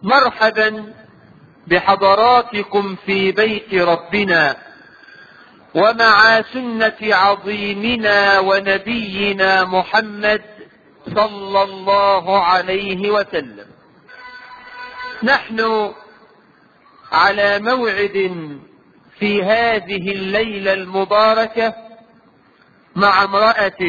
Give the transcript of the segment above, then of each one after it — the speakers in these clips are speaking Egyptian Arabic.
مرحبا بحضراتكم في بيت ربنا ومع سنة عظيمنا ونبينا محمد صلى الله عليه وسلم نحن على موعد في هذه الليلة المباركة مع امرأة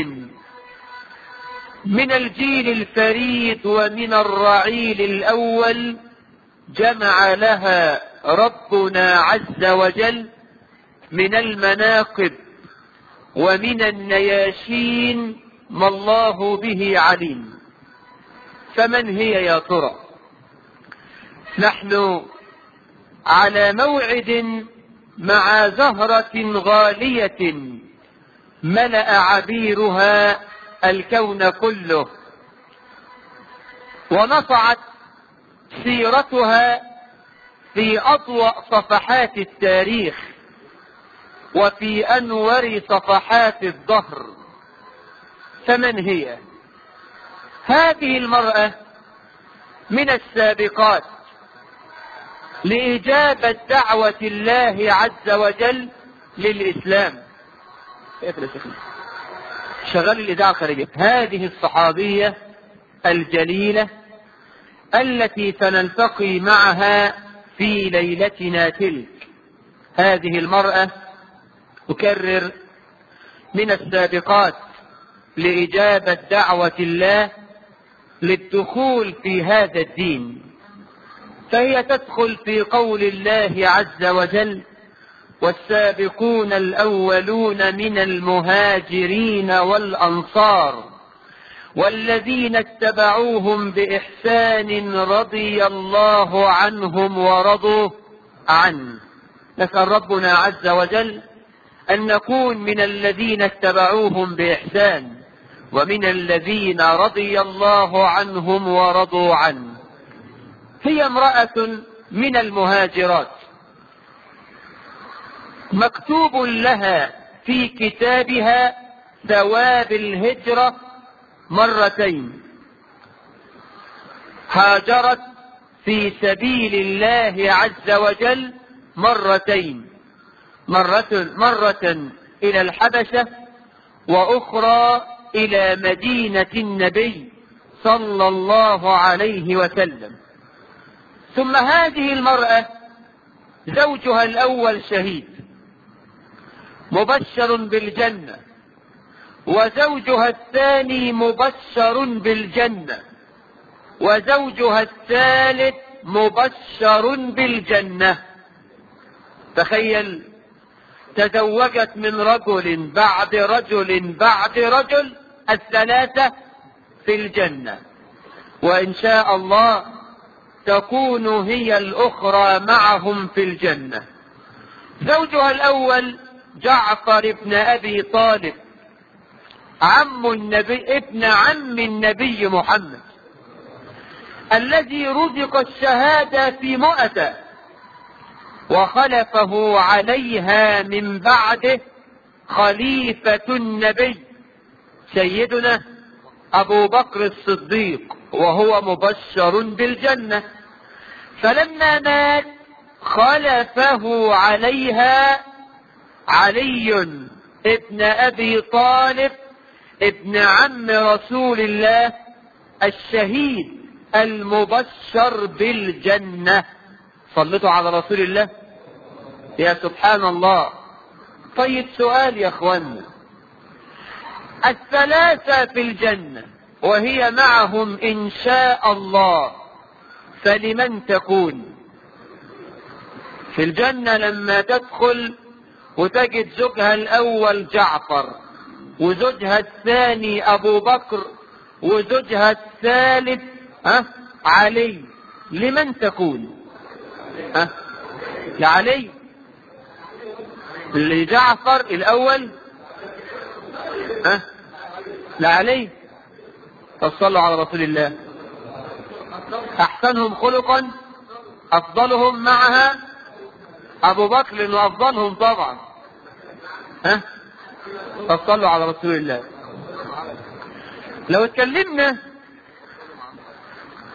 من الجيل الفريد ومن الرعيل الأول جمع لها ربنا عز وجل من المناقب ومن النياشين ما الله به عليم فمن هي يا ترى نحن على موعد مع زهرة غالية ملأ عبيرها الكون كله ونصعت سيرتها في أضوأ صفحات التاريخ وفي أنور صفحات الظهر فمن هي هذه المرأة من السابقات لإجابة دعوة الله عز وجل للإسلام شغال الإذاعة الخارجية هذه الصحابية الجليلة التي سنلتقي معها في ليلتنا تلك هذه المرأة أكرر من السابقات لإجابة دعوة الله للدخول في هذا الدين فهي تدخل في قول الله عز وجل والسابقون الأولون من المهاجرين والأنصار والذين اتبعوهم بإحسان رضي الله عنهم ورضوا عنه نسأل ربنا عز وجل أن نكون من الذين اتبعوهم بإحسان ومن الذين رضي الله عنهم ورضوا عنه هي امرأة من المهاجرات مكتوب لها في كتابها ثواب الهجرة مرتين هاجرت في سبيل الله عز وجل مرتين مرة, مرة إلى الحبشة وأخرى إلى مدينة النبي صلى الله عليه وسلم ثم هذه المرأة زوجها الأول شهيد مبشر بالجنة وزوجها الثاني مبشر بالجنة وزوجها الثالث مبشر بالجنة تخيل تزوجت من رجل بعد رجل بعد رجل الثلاثة في الجنة وإن شاء الله تكون هي الأخرى معهم في الجنة زوجها الأول جعفر بن أبي طالب عم النبي ابن عم النبي محمد الذي رزق الشهادة في مؤتة وخلفه عليها من بعده خليفة النبي سيدنا أبو بكر الصديق وهو مبشر بالجنة فلما مات خلفه عليها علي ابن أبي طالب ابن عم رسول الله الشهيد المبشر بالجنة صلتوا على رسول الله يا سبحان الله طيب سؤال يا اخوانا الثلاثة في الجنة وهي معهم ان شاء الله فلمن تكون في الجنة لما تدخل وتجد زوجها الاول جعفر وزوجها الثاني ابو بكر وزوجها الثالث ها علي لمن تكون ها لعلي لجعفر الاول ها لعلي فصلوا على رسول الله احسنهم خلقا افضلهم معها ابو بكر لانه افضلهم طبعا ها فصلوا على رسول الله لو اتكلمنا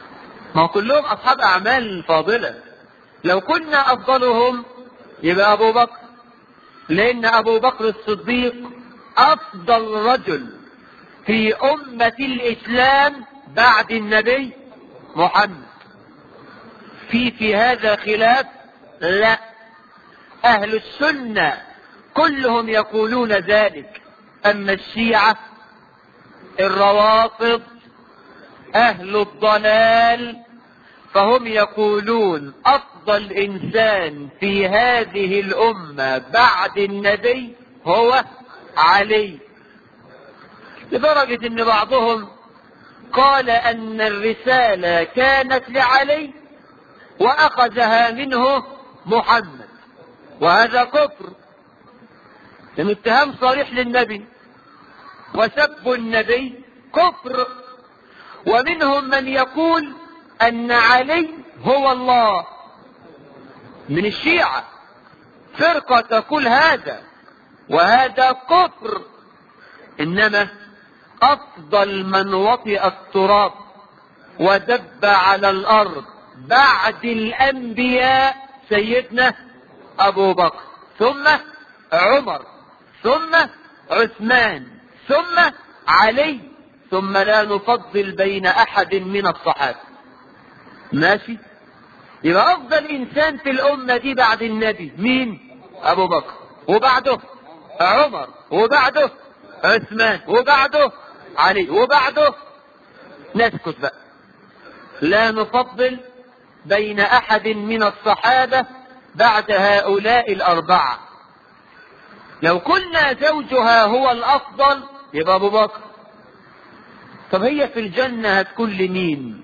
ما هو كلهم أصحاب أعمال فاضلة لو كنا أفضلهم يبقى أبو بكر لأن أبو بكر الصديق أفضل رجل في أمة الإسلام بعد النبي محمد في في هذا خلاف لا أهل السنة كلهم يقولون ذلك أما الشيعة الروافض أهل الضلال فهم يقولون أفضل إنسان في هذه الأمة بعد النبي هو علي لدرجة أن بعضهم قال أن الرسالة كانت لعلي وأخذها منه محمد وهذا كفر لأن اتهام صريح للنبي وسب النبي كفر ومنهم من يقول أن علي هو الله من الشيعة فرقة تقول هذا وهذا كفر إنما أفضل من وطئ التراب ودب على الأرض بعد الأنبياء سيدنا أبو بكر ثم عمر ثم عثمان ثم علي ثم لا نفضل بين أحد من الصحابة ماشي يبقى أفضل إنسان في الأمة دي بعد النبي مين أبو بكر وبعده عمر وبعده عثمان وبعده علي وبعده نسكت بقى لا نفضل بين أحد من الصحابة بعد هؤلاء الأربعة لو كنا زوجها هو الأفضل يبقى أبو بكر طب هي في الجنة هتكون لمين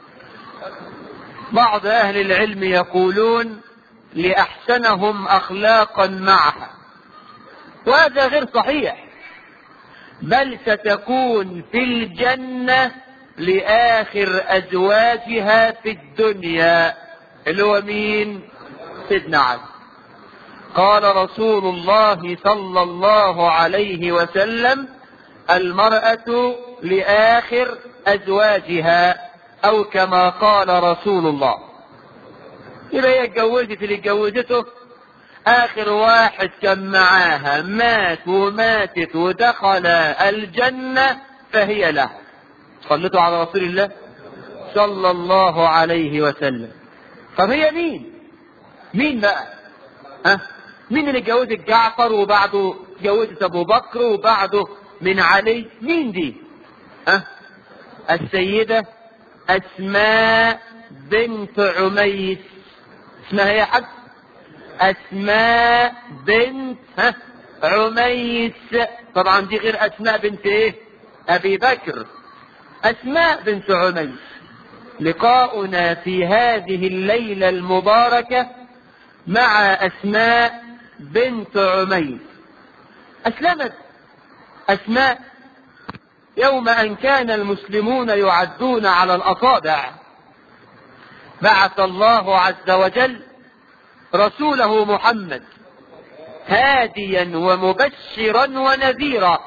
بعض أهل العلم يقولون لأحسنهم أخلاقا معها وهذا غير صحيح بل ستكون في الجنة لآخر أزواجها في الدنيا اللي هو مين سيدنا علي قال رسول الله صلى الله عليه وسلم المرأة لآخر أزواجها أو كما قال رسول الله يبقى هي اتجوزت اللي اتجوزته آخر واحد كان معاها مات وماتت ودخل الجنة فهي له صلتوا على رسول الله صلى الله عليه وسلم طب هي مين مين بقى ها مين اللي اتجوزت جعفر وبعده اتجوزت ابو بكر وبعده من علي مين دي ها السيدة اسماء بنت عميس اسمها هي حد اسماء بنت ها عميس طبعا دي غير اسماء بنت ايه ابي بكر اسماء بنت عميس لقاؤنا في هذه الليلة المباركة مع اسماء بنت عميس اسلمت اسماء يوم ان كان المسلمون يعدون على الاصابع بعث الله عز وجل رسوله محمد هاديا ومبشرا ونذيرا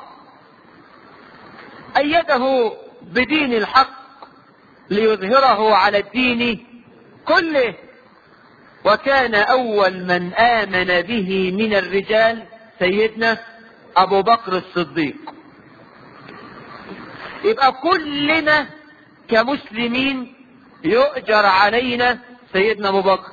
ايده بدين الحق ليظهره على الدين كله وكان اول من امن به من الرجال سيدنا ابو بكر الصديق يبقى كلنا كمسلمين يؤجر علينا سيدنا ابو بكر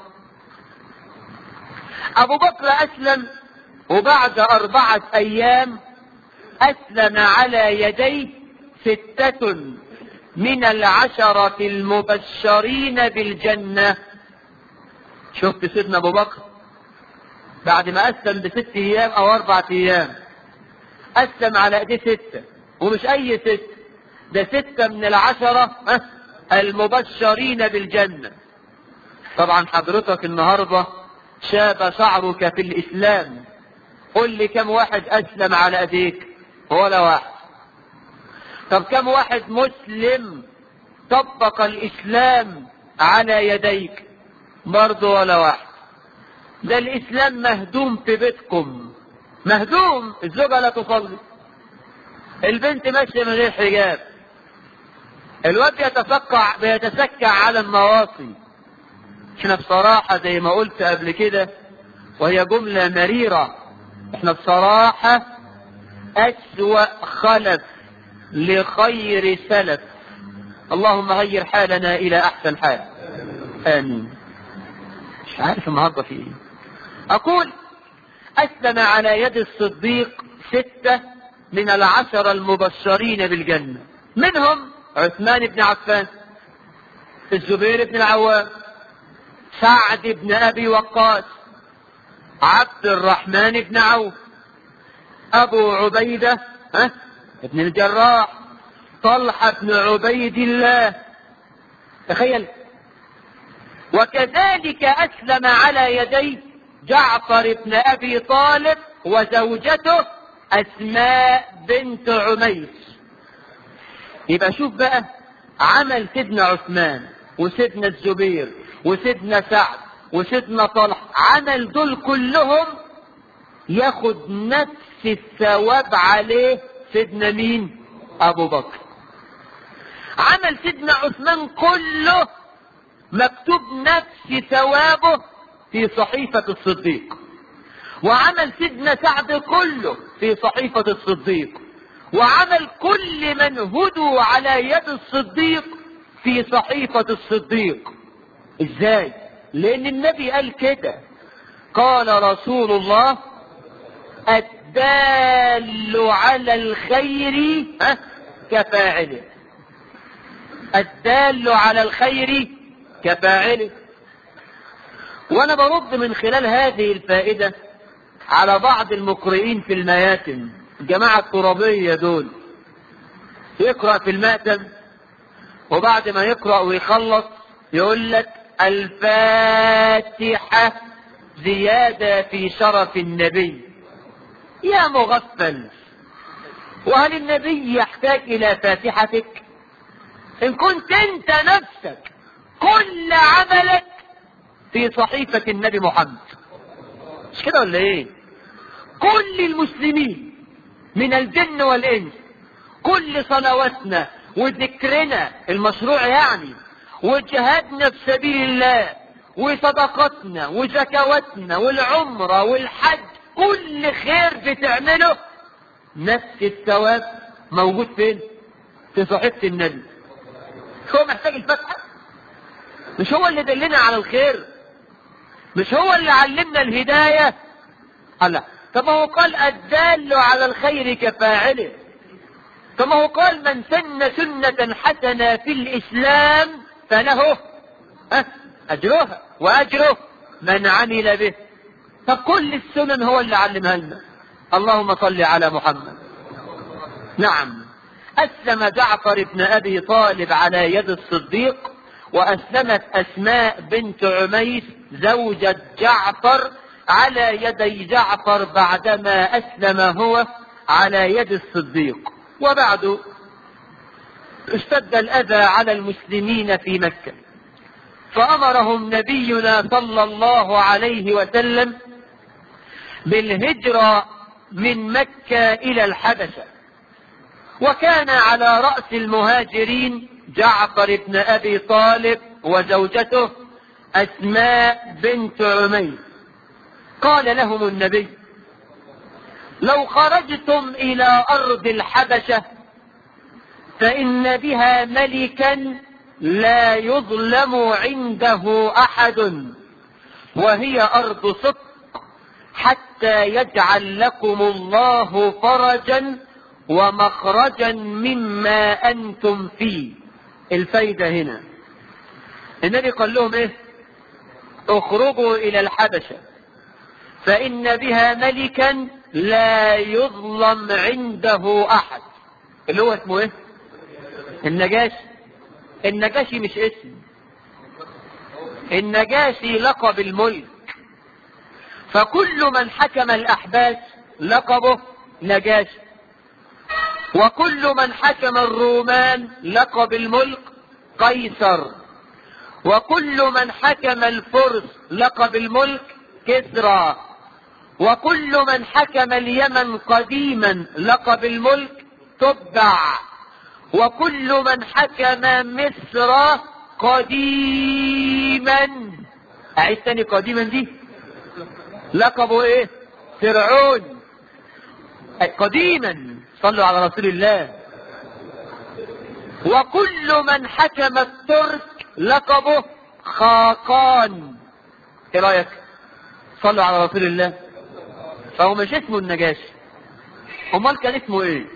ابو بكر اسلم وبعد اربعة ايام اسلم على يديه ستة من العشرة المبشرين بالجنة شفت سيدنا ابو بكر بعد ما اسلم بست ايام او اربعة ايام اسلم على ايديه ستة ومش اي ستة ده ستة من العشرة المبشرين بالجنة طبعا حضرتك النهاردة شاب شعرك في الاسلام قل لي كم واحد اسلم على ايديك ولا واحد طب كم واحد مسلم طبق الاسلام على يديك برضه ولا واحد ده الاسلام مهدوم في بيتكم مهدوم الزوجة لا تصلي البنت ماشية من غير حجاب الواد بيتسكع بيتسكع على المواصي احنا بصراحة زي ما قلت قبل كده وهي جملة مريرة احنا بصراحة أسوأ خلف لخير سلف اللهم غير حالنا إلى أحسن حال آمين مش عارف النهارده في ايه أقول أسلم على يد الصديق ستة من العشرة المبشرين بالجنة منهم عثمان بن عفان الزبير بن العوام سعد بن أبي وقاص عبد الرحمن بن عوف أبو عبيدة ها ابن الجراح طلحة بن عبيد الله تخيل وكذلك أسلم على يدي جعفر بن أبي طالب وزوجته أسماء بنت عميس يبقى شوف بقى عمل سيدنا عثمان وسيدنا الزبير وسيدنا سعد وسيدنا طلحة عمل دول كلهم ياخد نفس الثواب عليه سيدنا مين ابو بكر عمل سيدنا عثمان كله مكتوب نفس ثوابه في صحيفة الصديق وعمل سيدنا سعد كله في صحيفة الصديق وعمل كل من هدوا على يد الصديق في صحيفة الصديق ازاي لان النبي قال كده قال رسول الله الدال على الخير ها كفاعله الدال على الخير كفاعله وانا برد من خلال هذه الفائدة على بعض المقرئين في المياتم الجماعة الترابية دول يقرأ في المأتم وبعد ما يقرأ ويخلص يقول لك الفاتحة زيادة في شرف النبي يا مغفل وهل النبي يحتاج إلى فاتحتك إن كنت أنت نفسك كل عملك في صحيفة النبي محمد مش كده ولا ايه كل المسلمين من الجن والإنس كل صلواتنا وذكرنا المشروع يعني وجهادنا في سبيل الله وصدقاتنا وزكواتنا والعمرة والحج كل خير بتعمله نفس الثواب موجود فين في صحيفة النبي مش هو محتاج الفتحة مش هو اللي دلنا على الخير مش هو اللي علمنا الهداية الله طب ما هو قال الدال على الخير كفاعله طب ما هو قال من سن سنة حسنة في الإسلام فله أه أجرها وأجره من عمل به طب كل السنن هو اللي علمها لنا اللهم صل على محمد نعم أسلم جعفر بن أبي طالب على يد الصديق وأسلمت أسماء بنت عميس زوجة جعفر على يدي جعفر بعدما أسلم هو على يد الصديق وبعد اشتد الأذى على المسلمين في مكة فأمرهم نبينا صلى الله عليه وسلم بالهجرة من مكة إلى الحبشة وكان على رأس المهاجرين جعفر بن أبي طالب وزوجته أسماء بنت عميس قال لهم النبي لو خرجتم إلى أرض الحبشة فإن بها ملكا لا يظلم عنده أحد وهي أرض صدق حتى يجعل لكم الله فرجا ومخرجا مما أنتم فيه الفايدة هنا النبي قال لهم ايه اخرجوا الى الحبشة فان بها ملكا لا يظلم عنده احد اللي هو اسمه ايه النجاشي النجاشي مش اسم النجاشي لقب الملك فكل من حكم الاحداث لقبه نجاشي وكل من حكم الرومان لقب الملك قيصر وكل من حكم الفرس لقب الملك كسرى وكل من حكم اليمن قديما لقب الملك تبع وكل من حكم مصر قديما أعيد تاني قديما دي لقبه ايه فرعون قديما صلوا على رسول الله وكل من حكم الترك لقبه خاقان ايه رايك صلوا على رسول الله فهو مش اسمه النجاشي امال كان اسمه ايه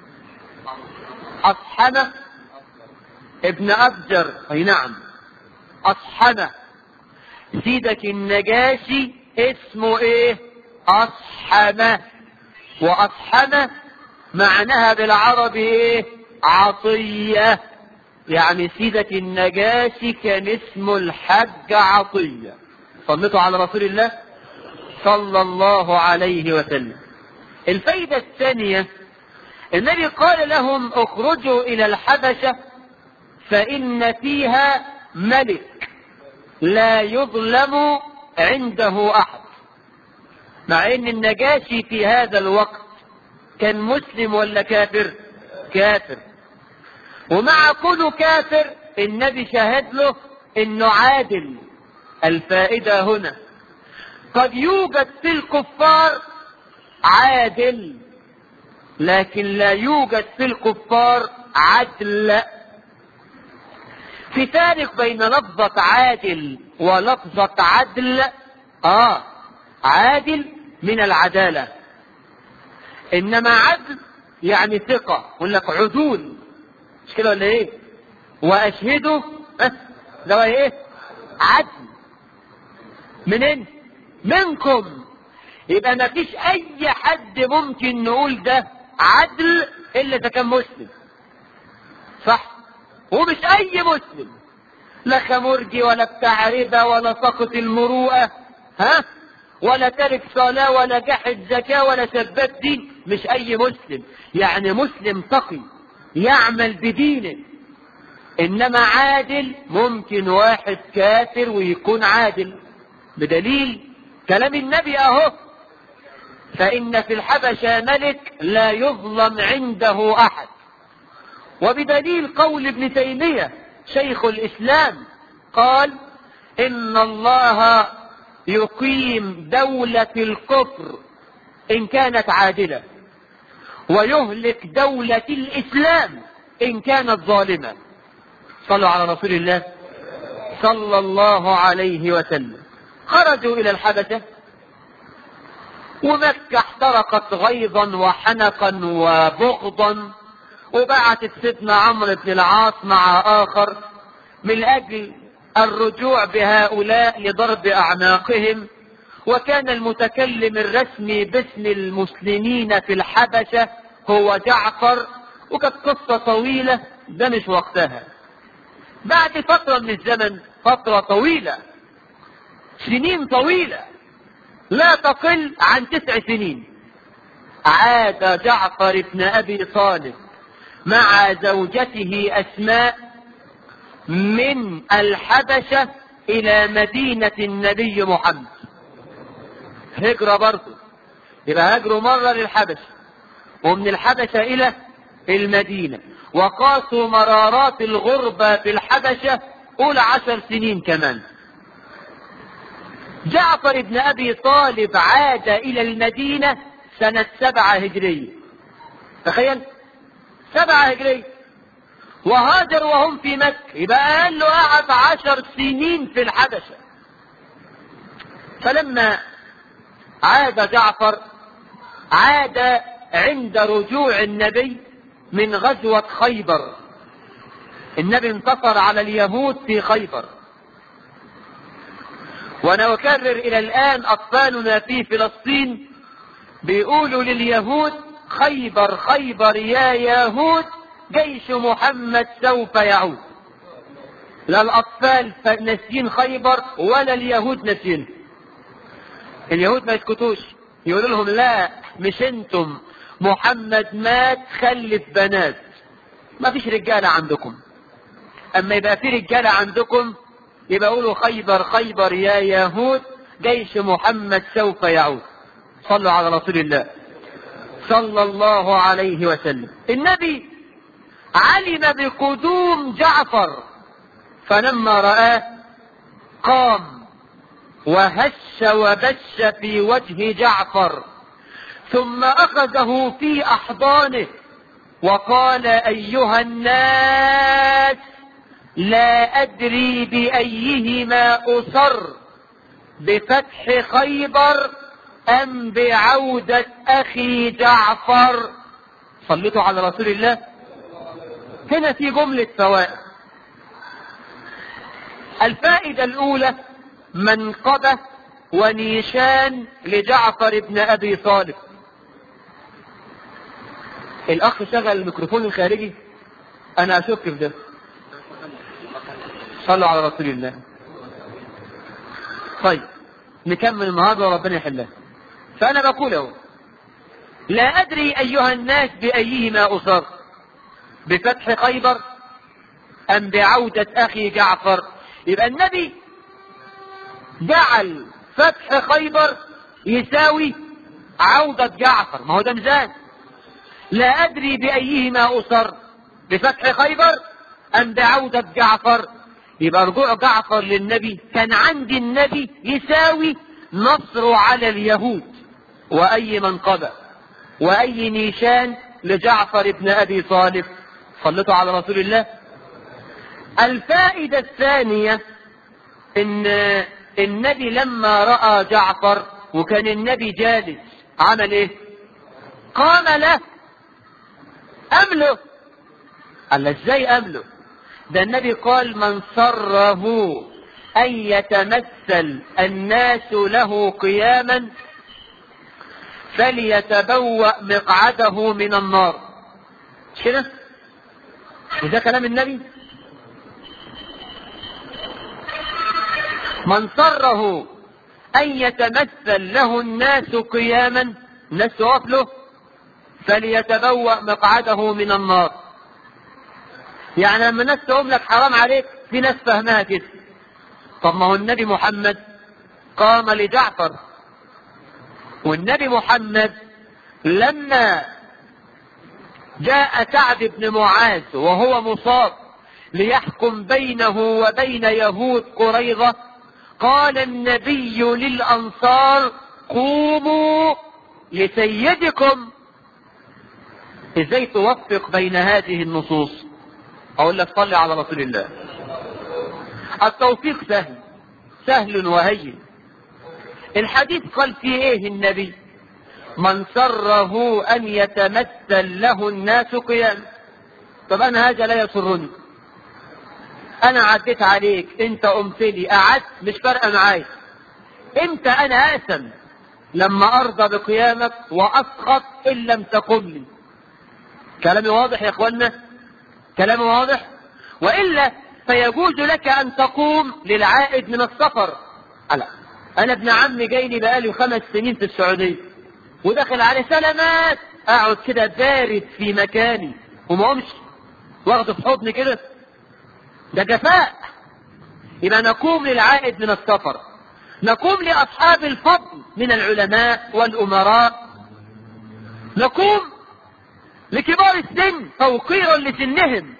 اصحمة ابن ابجر اي نعم اصحمة سيدك النجاشي اسمه ايه اصحمة واصحمة معناها بالعربي ايه عطية يعني سيدك النجاشي كان اسمه الحج عطية صلتوا على رسول الله صلى الله عليه وسلم الفايدة الثانية النبي قال لهم اخرجوا الى الحبشة فان فيها ملك لا يظلم عنده احد مع ان النجاشي في هذا الوقت كان مسلم ولا كافر كافر ومع كونه كافر النبي شهد له انه عادل الفائدة هنا قد يوجد في الكفار عادل لكن لا يوجد في الكفار عدل في فارق بين لفظة عادل ولفظة عدل اه عادل من العدالة انما عدل يعني ثقة يقول لك عدول مش كده ولا ايه واشهده اه ده هو ايه عدل منين منكم يبقى ما فيش اي حد ممكن نقول ده عدل الا اذا كان مسلم صح ومش اي مسلم لا خمرجي ولا بتاع ربا ولا سقط المروءه ها ولا ترك صلاة ولا جحد زكاة ولا سباب دين مش أي مسلم يعني مسلم تقي يعمل بدينه إنما عادل ممكن واحد كافر ويكون عادل بدليل كلام النبي أهو فإن في الحبشة ملك لا يظلم عنده أحد وبدليل قول ابن تيمية شيخ الإسلام قال إن الله يقيم دولة الكفر إن كانت عادلة ويهلك دولة الإسلام إن كانت ظالمة صلوا على رسول الله صلى الله عليه وسلم خرجوا إلى الحبشة ومكة احترقت غيظا وحنقا وبغضا وبعثت سيدنا عمرو بن العاص مع آخر من أجل الرجوع بهؤلاء لضرب أعناقهم وكان المتكلم الرسمي باسم المسلمين في الحبشة هو جعفر وكانت قصة طويلة ده مش وقتها بعد فترة من الزمن فترة طويلة سنين طويلة لا تقل عن تسع سنين عاد جعفر بن أبي طالب مع زوجته أسماء من الحبشة إلى مدينة النبي محمد هجرة برضه يبقى هاجروا مرة للحبشة ومن الحبشة إلى المدينة وقاسوا مرارات الغربة في الحبشة أولى عشر سنين كمان جعفر بن أبي طالب عاد إلى المدينة سنة سبعة هجرية تخيل سبعة هجرية وهاجر وهم في مكة يبقى قال له قعد عشر سنين في الحبشة فلما عاد جعفر عاد عند رجوع النبي من غزوة خيبر النبي انتصر على اليهود في خيبر وانا اكرر الى الان اطفالنا في فلسطين بيقولوا لليهود خيبر خيبر يا يهود جيش محمد سوف يعود لا الاطفال ناسيين خيبر ولا اليهود ناسيين اليهود ما يسكتوش يقولوا لهم لا مش انتم محمد مات خلف بنات ما فيش رجالة عندكم اما يبقى في رجالة عندكم يبقى قولوا خيبر خيبر يا يهود جيش محمد سوف يعود صلوا على رسول الله صلى الله عليه وسلم النبي علم بقدوم جعفر فلما رآه قام وهش وبش في وجه جعفر ثم أخذه في أحضانه وقال أيها الناس لا أدري بأيهما أصر بفتح خيبر أم بعودة أخي جعفر صليتوا على رسول الله هنا في جملة فوائد الفائدة الأولى منقبة ونيشان لجعفر بن أبي طالب الأخ شغل الميكروفون الخارجي أنا أشك في ده صلوا على رسول الله طيب نكمل النهارده وربنا يحلها فأنا بقول اهو لا أدري أيها الناس بأيهما أصر بفتح خيبر أم بعودة أخي جعفر يبقى النبي جعل فتح خيبر يساوي عودة جعفر ما هو ده ميزان لا أدري بأيهما أصر بفتح خيبر أم بعودة جعفر يبقى رجوع جعفر للنبي كان عند النبي يساوي نصر على اليهود وأي منقبة وأي نيشان لجعفر بن أبي طالب صلتوا على رسول الله الفائدة الثانية ان النبي لما رأى جعفر وكان النبي جالس عمل ايه قام له امله قال له ازاي امله ده النبي قال من سره ان يتمثل الناس له قياما فليتبوأ مقعده من النار مش كده وده كلام النبي من سره أن يتمثل له الناس قياما الناس تقف له فليتبوأ مقعده من النار يعني لما الناس تقوم لك حرام عليك في ناس فهمها كده طب ما هو النبي محمد قام لجعفر والنبي محمد لما جاء سعد بن معاذ وهو مصاب ليحكم بينه وبين يهود قريظة قال النبي للأنصار قوموا لسيدكم ازاي توفق بين هذه النصوص اقول لك صلي على رسول الله التوفيق سهل سهل وهين الحديث قال فيه ايه النبي من سره ان يتمثل له الناس قيام طب انا هذا لا يسرني انا عديت عليك انت قمت لي قعدت مش فارقه معايا امتى انا اقسم لما ارضى بقيامك واسخط ان لم تقم لي كلامي واضح يا اخوانا كلامي واضح والا فيجوز لك ان تقوم للعائد من السفر لا انا ابن عمي جاي لي بقالي خمس سنين في السعوديه ودخل عليه سلامات اقعد كده بارد في مكاني وما اقومش واخده في حضني كده ده جفاء يبقى نقوم للعائد من السفر نقوم لأصحاب الفضل من العلماء والأمراء نقوم لكبار السن توقيرا لسنهم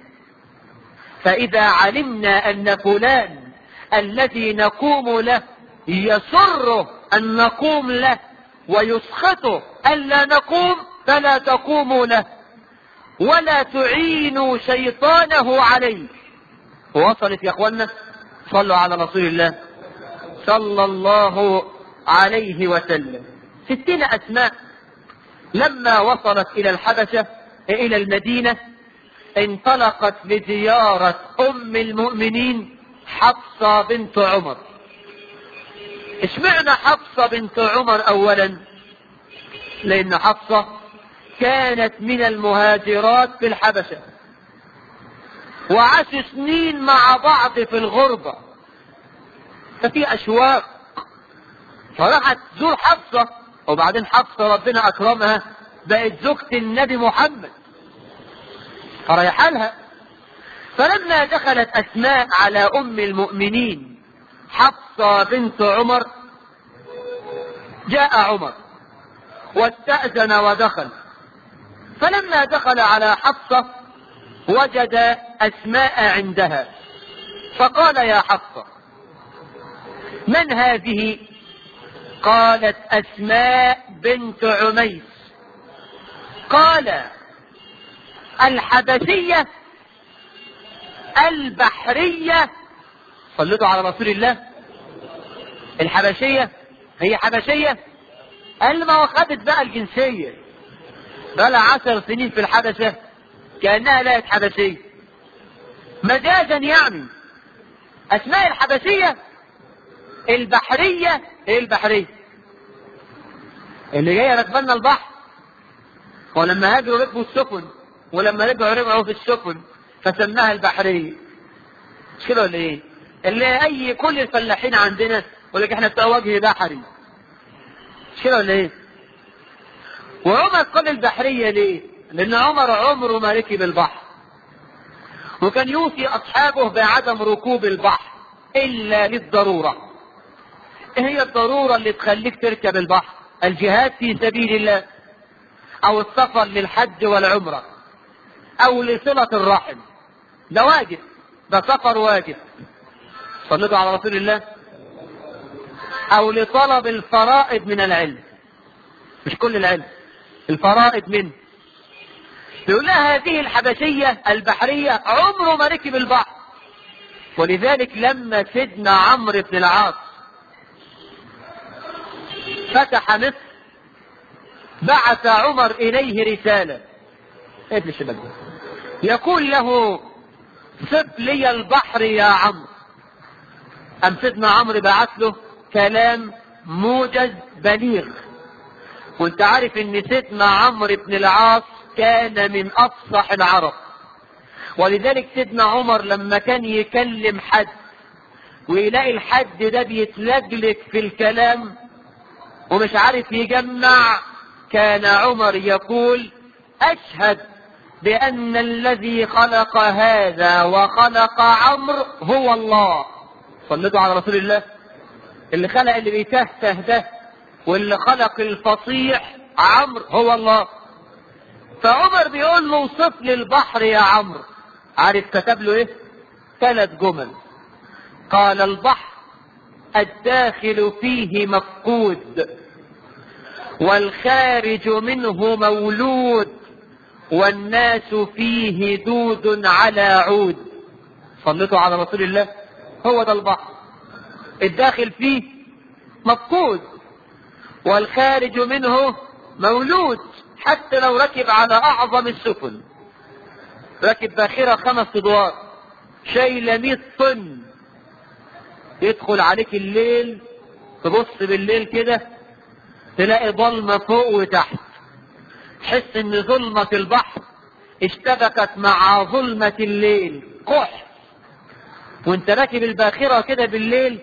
فإذا علمنا أن فلان الذي نقوم له يسره أن نقوم له ويسخطه ألا نقوم فلا تقوموا له ولا تعينوا شيطانه عليه وصلت يا اخوانا صلوا على رسول الله صلى الله عليه وسلم ستين اسماء لما وصلت الى الحبشة الى المدينة انطلقت لزيارة ام المؤمنين حفصة بنت عمر اشمعنى حفصة بنت عمر اولا لان حفصة كانت من المهاجرات في الحبشة وعاشوا سنين مع بعض في الغربة ففي أشواق فراحت تزور حفصة وبعدين حفصة ربنا أكرمها بقت زوجة النبي محمد فريح لها فلما دخلت أسماء على أم المؤمنين حفصة بنت عمر جاء عمر واستأذن ودخل فلما دخل على حفصة وجد أسماء عندها فقال يا حفصة من هذه قالت أسماء بنت عميس قال الحبشية البحرية صلتوا على رسول الله الحبشية هي حبشية قال ما خدت بقى الجنسية بقى لها عشر سنين في الحبشة كأنها لقت حبشية مجازا يعني أسماء الحبشية البحرية ايه البحرية اللي جاية ركبنا البحر ولما هاجروا ركبوا السفن ولما رجعوا رجعوا في السفن فسماها البحرية مش كده ولا ايه؟ اللي اي كل الفلاحين عندنا يقول لك احنا بتوع وجه بحري مش كده ولا ايه؟ وعمر قال البحرية ليه؟ لأن عمر عمره ما ركب البحر وكان يوصي أصحابه بعدم ركوب البحر إلا للضرورة إيه هي الضرورة اللي تخليك تركب البحر؟ الجهاد في سبيل الله أو السفر للحج والعمرة أو لصلة الرحم ده واجب ده سفر واجب صلوا على رسول الله أو لطلب الفرائض من العلم مش كل العلم الفرائض منه يقول لها هذه الحبشية البحرية عمره ما ركب البحر ولذلك لما سيدنا عمرو بن العاص فتح مصر بعث عمر إليه رسالة ايه الشباب يقول له سب لي البحر يا عمرو أم سيدنا عمرو بعث له كلام موجز بليغ وانت عارف ان سيدنا عمرو بن العاص كان من افصح العرب ولذلك سيدنا عمر لما كان يكلم حد ويلاقي الحد ده بيتلجلج في الكلام ومش عارف يجمع كان عمر يقول اشهد بان الذي خلق هذا وخلق عمرو هو الله صلوا على رسول الله اللي خلق اللي بيتهته ده واللي خلق الفصيح عمرو هو الله فعمر بيقول له اوصف لي البحر يا عمرو عارف كتب له ايه ثلاث جمل قال البحر الداخل فيه مفقود والخارج منه مولود والناس فيه دود على عود صلتوا على رسول الله هو ده البحر الداخل فيه مفقود والخارج منه مولود حتى لو ركب على اعظم السفن ركب باخرة خمس ادوار شايلة 100 طن يدخل عليك الليل تبص بالليل كده تلاقي ظلمة فوق وتحت تحس ان ظلمة البحر اشتبكت مع ظلمة الليل قح وانت راكب الباخرة كده بالليل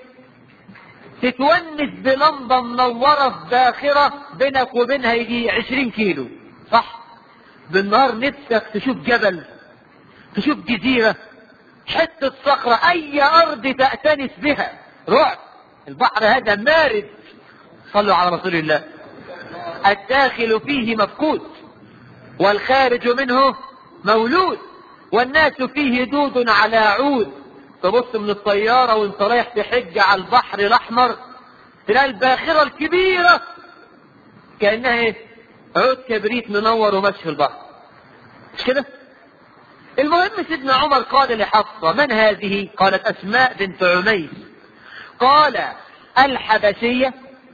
تتونس بلمبة منورة في باخرة بينك وبينها يجي عشرين كيلو صح بالنهار نفسك تشوف جبل تشوف جزيرة حتة صخرة أي أرض تأتنس بها رعب البحر هذا مارد صلوا على رسول الله الداخل فيه مفقود والخارج منه مولود والناس فيه دود على عود تبص من الطيارة وانت رايح تحج على البحر الأحمر تلاقي الباخرة الكبيرة كأنها ايه؟ عود كبريت منور وماشي في البحر مش كده؟ المهم سيدنا عمر قال لحفصة من هذه؟ قالت أسماء بنت عميس قال الحبشية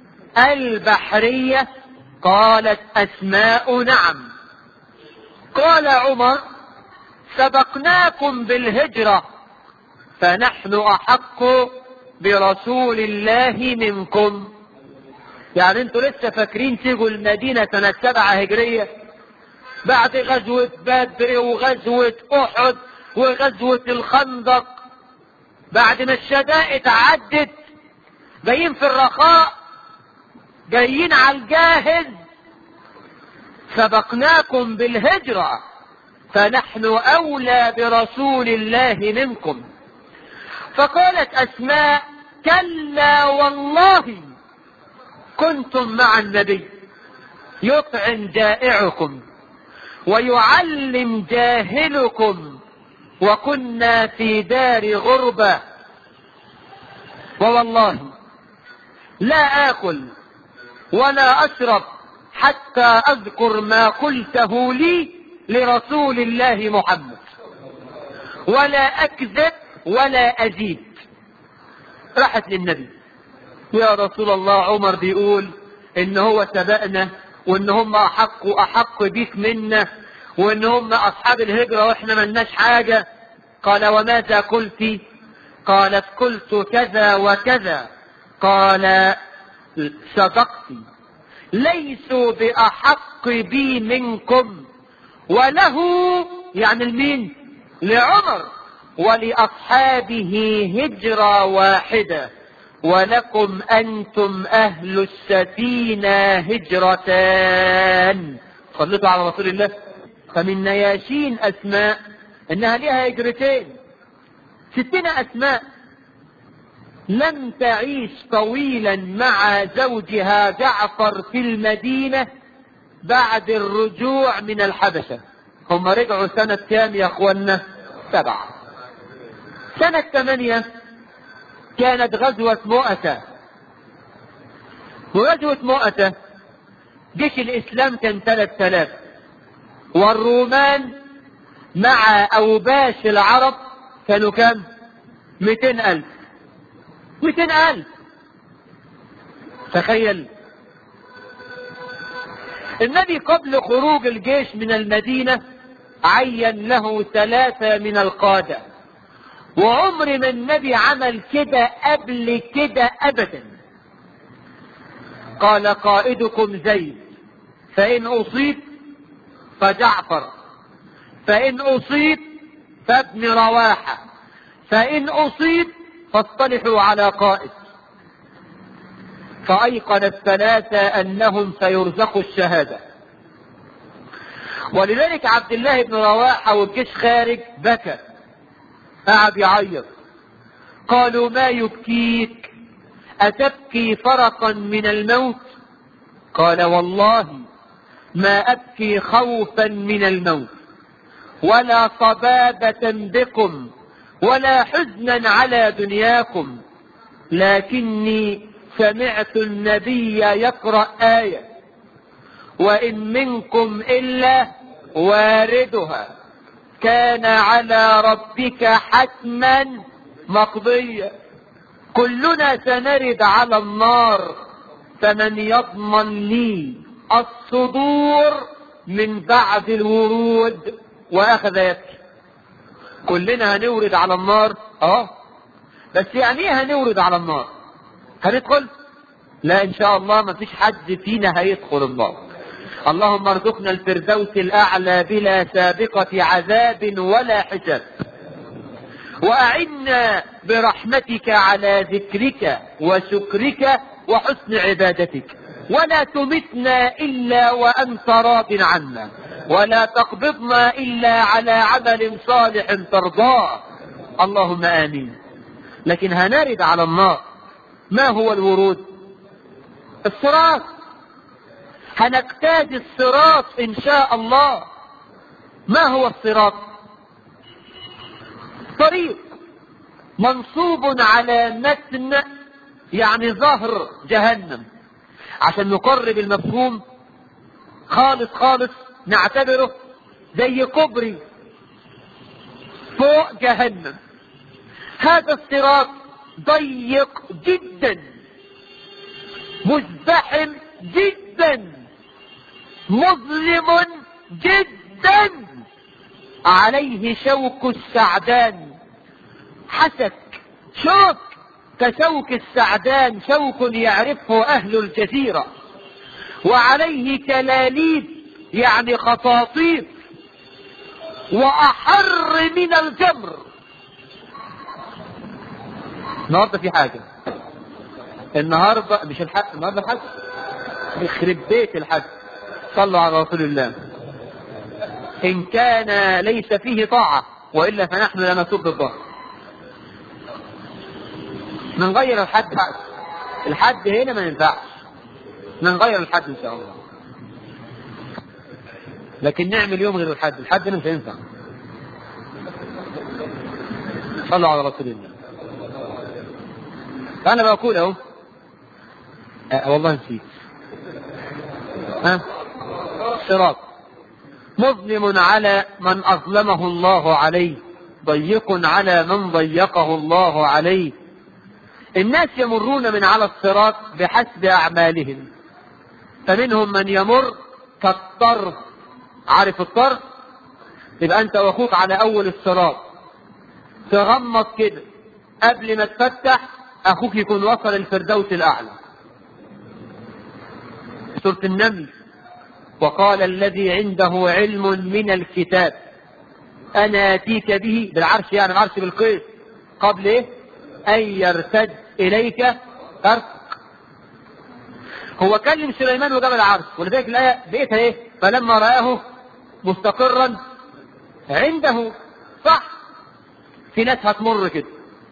البحرية قالت أسماء نعم قال عمر سبقناكم بالهجرة فنحن أحق برسول الله منكم يعني انتوا لسه فاكرين تيجوا المدينة سنة سبعة هجرية بعد غزوة بدر وغزوة أحد وغزوة الخندق بعد ما الشدائد عدت جايين في الرخاء جايين على الجاهز سبقناكم بالهجرة فنحن أولى برسول الله منكم فقالت أسماء كلا والله كنتم مع النبي يطعم جائعكم ويعلم جاهلكم وكنا في دار غربة ووالله لا آكل ولا أشرب حتى أذكر ما قلته لي لرسول الله محمد ولا أكذب ولا أزيد راحت للنبي يا رسول الله عمر بيقول إن هو سبقنا وإن هم أحق أحق بيك منا وإن هم أصحاب الهجرة وإحنا ملناش حاجة قال وماذا قلت قالت قلت كذا وكذا قال صدقت ليسوا بأحق بي منكم وله يعني المين لعمر ولأصحابه هجرة واحدة ولكم أنتم أهل السفينة هجرتان صليتوا على رسول الله فمن نياشين أسماء إنها لها هجرتين ستنا أسماء لم تعيش طويلا مع زوجها جعفر في المدينة بعد الرجوع من الحبشة هم رجعوا سنة كام يا اخوانا سبعة سنة ثمانية كانت غزوة مؤتة وغزوة مؤتة جيش الإسلام كان ثلاث آلاف والرومان مع أوباش العرب كانوا كام؟ مئتين ألف مئتين ألف تخيل النبي قبل خروج الجيش من المدينة عين له ثلاثة من القادة وعمر ما النبي عمل كده قبل كده أبدا قال قائدكم زيد فإن أصيب فجعفر فإن أصيب فابن رواحة فإن أصيب فاصطلحوا على قائد فأيقن الثلاثة أنهم سيرزقوا الشهادة ولذلك عبد الله بن رواحة والجيش خارج بكى قعد يعيط قالوا ما يبكيك أتبكي فرقا من الموت قال والله ما أبكي خوفا من الموت ولا صبابة بكم ولا حزنا على دنياكم لكني سمعت النبي يقرأ آية وإن منكم إلا واردها كان على ربك حتما مقضيا كلنا سنرد على النار فمن يضمن لي الصدور من بعد الورود واخذ يبكي كلنا هنورد على النار اه بس يعني ايه هنورد على النار هندخل لا ان شاء الله ما فيش حد فينا هيدخل النار اللهم ارزقنا الفردوس الاعلى بلا سابقة عذاب ولا حساب واعنا برحمتك على ذكرك وشكرك وحسن عبادتك ولا تمتنا الا وانت راض عنا ولا تقبضنا الا على عمل صالح ترضاه اللهم امين لكن هنرد على النار ما هو الورود الصراط هنجتاز الصراط ان شاء الله ما هو الصراط طريق منصوب على متن يعني ظهر جهنم عشان نقرب المفهوم خالص خالص نعتبره زي كوبري فوق جهنم هذا الصراط ضيق جدا مزدحم جدا مظلم جدا عليه شوك السعدان حسك شوك كشوك السعدان شوك يعرفه اهل الجزيرة وعليه كلاليب يعني خطاطيف واحر من الجمر النهارده في حاجه النهارده مش الحج النهارده الحج يخرب بيت الحج صلوا على رسول الله ان كان ليس فيه طاعه والا فنحن لا نسب الظهر نغير الحد بعد الحد هنا ما ينفعش نغير الحد ان شاء الله لكن نعمل يوم غير الحد الحد هنا مش هينفع صلوا على رسول الله فأنا بقول أهو أه والله نسيت ها صراط مظلم على من أظلمه الله عليه ضيق على من ضيقه الله عليه الناس يمرون من على الصراط بحسب أعمالهم فمنهم من يمر كالطرف عارف الطرف يبقى أنت وأخوك على أول الصراط تغمض كده قبل ما تفتح أخوك يكون وصل الفردوس الأعلى سورة النمل وقال الذي عنده علم من الكتاب أنا آتيك به بالعرش يعني العرش بالقيس قبل إيه؟ أن يرتد إليك فرق هو كلم سليمان وجاب العرش ولذلك الآية بقيتها إيه؟ فلما رآه مستقرا عنده صح في ناس هتمر كده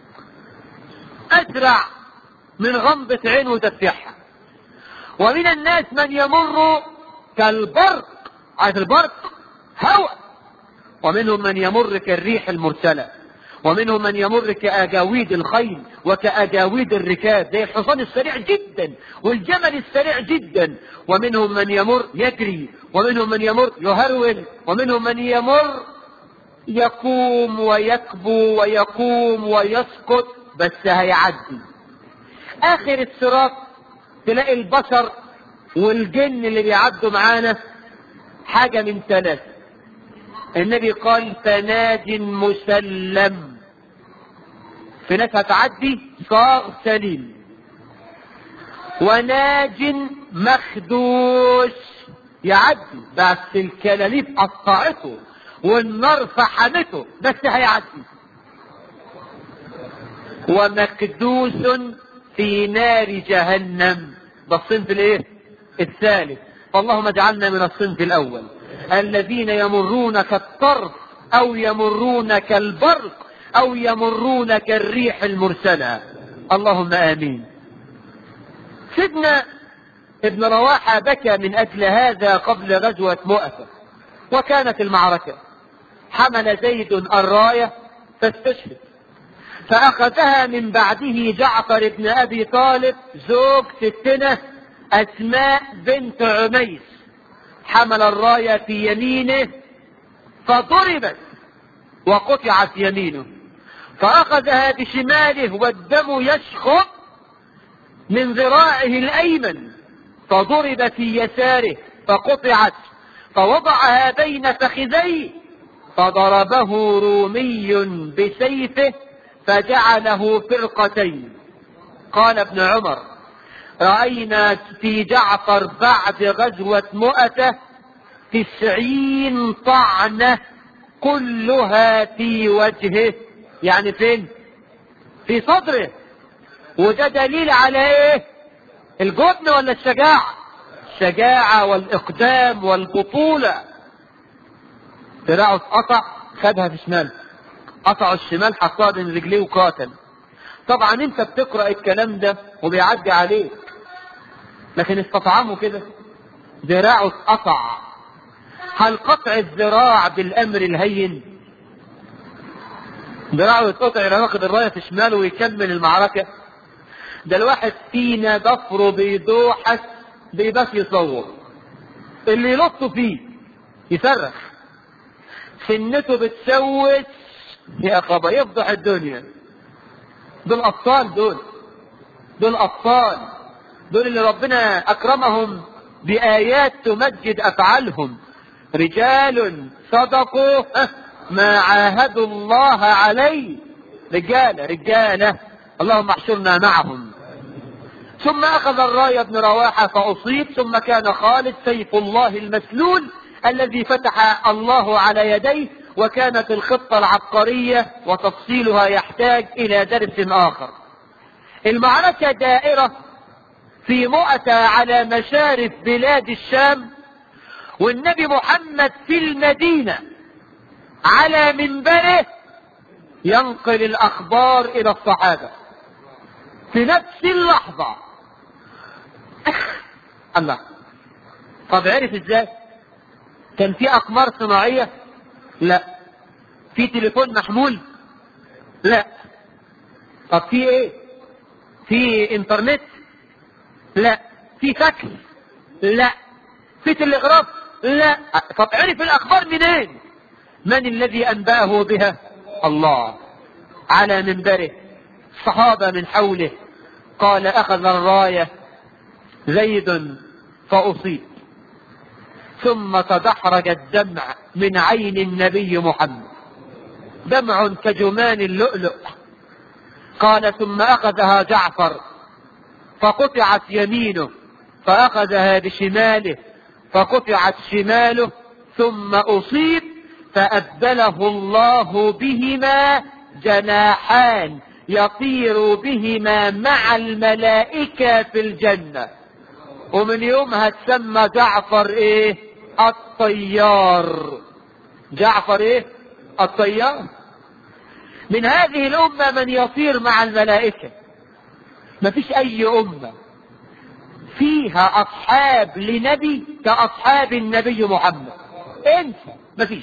أسرع من غمضة عين وتفتحها ومن الناس من يمر كالبرق عارف البرق هواء ومنهم من يمر كالريح المرسلة ومنهم من يمر كأجاويد الخيل وكأجاويد الركاب زي الحصان السريع جدا والجمل السريع جدا ومنهم من يمر يجري ومنهم من يمر يهرول ومنهم من يمر يقوم ويكبو ويقوم ويسقط بس هيعدي اخر الصراط تلاقي البشر والجن اللي بيعدوا معانا حاجة من ثلاثة النبي قال فناج مسلم في ناس هتعدي صار سليم وناج مخدوش يعدي بس الكلاليب قطعته والنار فحمته بس هيعدي ومكدوس في نار جهنم ده الصنف الايه الثالث اللهم اجعلنا من الصنف الاول الذين يمرون كالطرف او يمرون كالبرق او يمرون كالريح المرسلة اللهم امين سيدنا ابن رواحة بكى من اجل هذا قبل غزوة مؤتة وكانت المعركة حمل زيد الراية فاستشهد فأخذها من بعده جعفر بن أبي طالب زوج ستنا أسماء بنت عميس حمل الراية في يمينه فضربت وقطعت يمينه فأخذها بشماله والدم يشخط من ذراعه الأيمن فضرب في يساره فقطعت فوضعها بين فخذيه فضربه رومي بسيفه فجعله فرقتين قال ابن عمر رأينا في جعفر بعد غزوة مؤتة تسعين طعنة كلها في وجهه يعني فين في صدره وده دليل على ايه الجبن ولا الشجاعة الشجاعة والإقدام والبطولة دراعه اتقطع خدها في شماله قطعوا الشمال حطها بين رجليه وقاتل طبعا انت بتقرا الكلام ده وبيعدي عليك لكن استطعمه كده ذراعه اتقطع هل قطع الذراع بالامر الهين ذراعه يتقطع الى واخد الرايه في شماله ويكمل المعركه ده الواحد فينا ضفره بيدوحس بيبات يصور اللي يلط فيه يصرخ سنته بتسوس يا خبر يفضح الدنيا دول أطفال دول دول أطفال دول اللي ربنا أكرمهم بآيات تمجد أفعالهم رجال صدقوا ما عاهدوا الله عليه رجالة رجالة اللهم احشرنا معهم ثم أخذ الراية بن رواحة فأصيب ثم كان خالد سيف الله المسلول الذي فتح الله على يديه وكانت الخطة العبقرية وتفصيلها يحتاج إلى درس آخر المعركة دائرة في مؤتة على مشارف بلاد الشام والنبي محمد في المدينة على منبره ينقل الأخبار إلى الصحابة في نفس اللحظة الله طب عرف ازاي كان في أقمار صناعية لا في تليفون محمول لا طب في ايه في انترنت لا في فاكس لا في تلغراف لا طب عرف الاخبار منين من الذي انباه بها الله على منبره الصحابه من حوله قال اخذ الرايه زيد فاصيب ثم تدحرج الدمع من عين النبي محمد دمع كجمان اللؤلؤ قال ثم اخذها جعفر فقطعت يمينه فاخذها بشماله فقطعت شماله ثم اصيب فابدله الله بهما جناحان يطير بهما مع الملائكه في الجنه ومن يومها تسمى جعفر ايه الطيار جعفر ايه الطيار من هذه الامه من يطير مع الملائكه ما فيش اي امه فيها اصحاب لنبي كاصحاب النبي محمد انسى ما فيش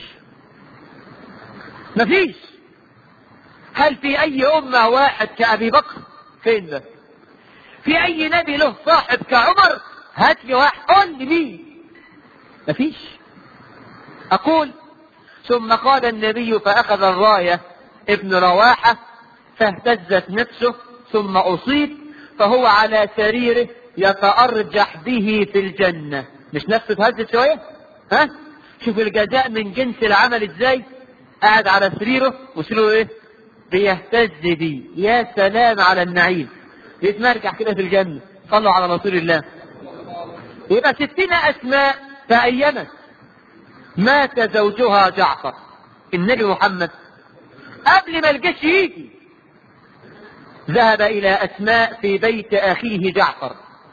ما فيش هل في اي امه واحد كابي بكر فين ده في اي نبي له صاحب كعمر هات لي واحد قول لي مين مفيش اقول ثم قال النبي فاخذ الرايه ابن رواحه فاهتزت نفسه ثم اصيب فهو على سريره يتارجح به في الجنه مش نفسه اتهزت شويه ها شوف الجزاء من جنس العمل ازاي قاعد على سريره وسريره ايه بيهتز بيه يا سلام على النعيم يتمرجح كده في الجنة صلوا على رسول الله يبقى ستين أسماء تأيمت مات زوجها جعفر النبي محمد قبل ما الجيش يجي ذهب إلى أسماء في بيت أخيه جعفر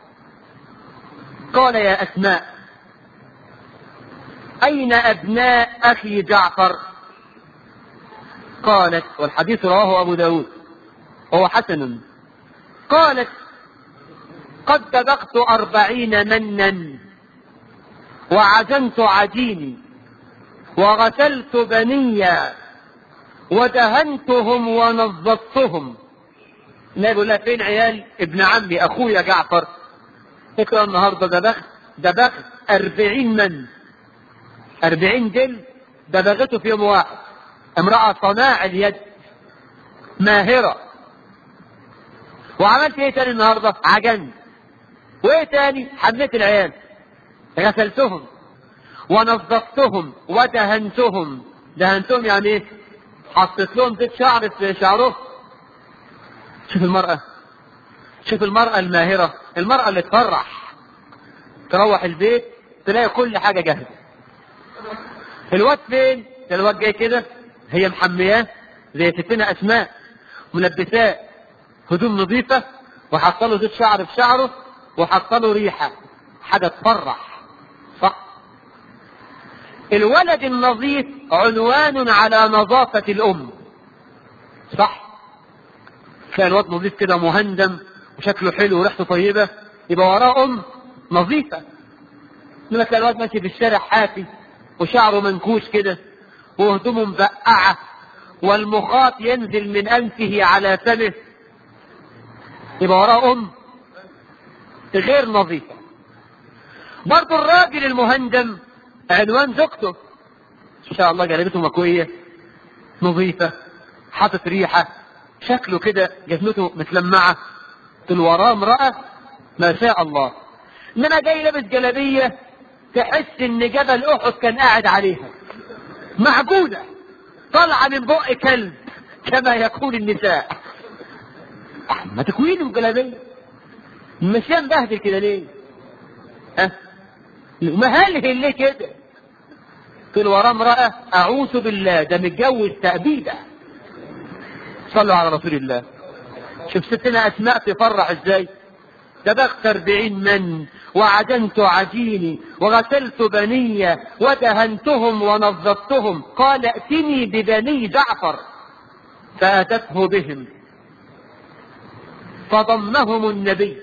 قال يا أسماء أين أبناء أخي جعفر قالت والحديث رواه أبو داود وهو حسن قالت قد دبقت أربعين منا وعزمت عجيني وغسلت بنيا ودهنتهم ونظفتهم النبي يقول لها فين عيال ابن عمي اخويا جعفر قلت له النهارده دبغت دبغت أربعين من أربعين جلد دبغته في يوم واحد امرأة صناع اليد ماهرة وعملت ايه تاني النهارده؟ عجنت وايه تاني؟ حملت العيال غسلتهم ونظفتهم ودهنتهم دهنتهم يعني ايه؟ حطيت لهم زيت شعر في شعرهم شوف المرأة شوف المرأة الماهرة المرأة اللي تفرح تروح البيت تلاقي كل حاجة جاهزة الواد فين؟ الواد جاي كده هي محمياه زي ستنا أسماء ملبساه هدوم نظيفة وحط له زيت شعر في شعره وحط له ريحة حاجة تفرح صح الولد النظيف عنوان على نظافة الأم صح تلاقي الواد نظيف كده مهندم وشكله حلو وريحته طيبة يبقى وراه أم نظيفة لما تلاقي الواد ماشي في الشارع حافي وشعره منكوش كده وهدومه مبقعة والمخاط ينزل من أنفه على فمه يبقى وراه أم غير نظيفة برضه الراجل المهندم عنوان زوجته إن شاء الله جلبته مكوية نظيفة حاطط ريحة شكله كده جسمته متلمعة تقول وراه امرأة ما شاء الله إنما جاي لابس جلابية تحس إن جبل أحد كان قاعد عليها معجونة طالعة من بق كلب كما يقول النساء ما تكوينه جلابية مشي مبهدل كده ليه؟ ها؟ مهلهل ليه كده؟ تقول وراه امرأة أعوذ بالله ده متجوز تأبيدة صلوا على رسول الله شوف ستنا أسماء تفرح ازاي دبغت أربعين من وعجنت عجيني وغسلت بني ودهنتهم ونظفتهم قال ائتني ببني جعفر فأتته بهم فضمهم النبي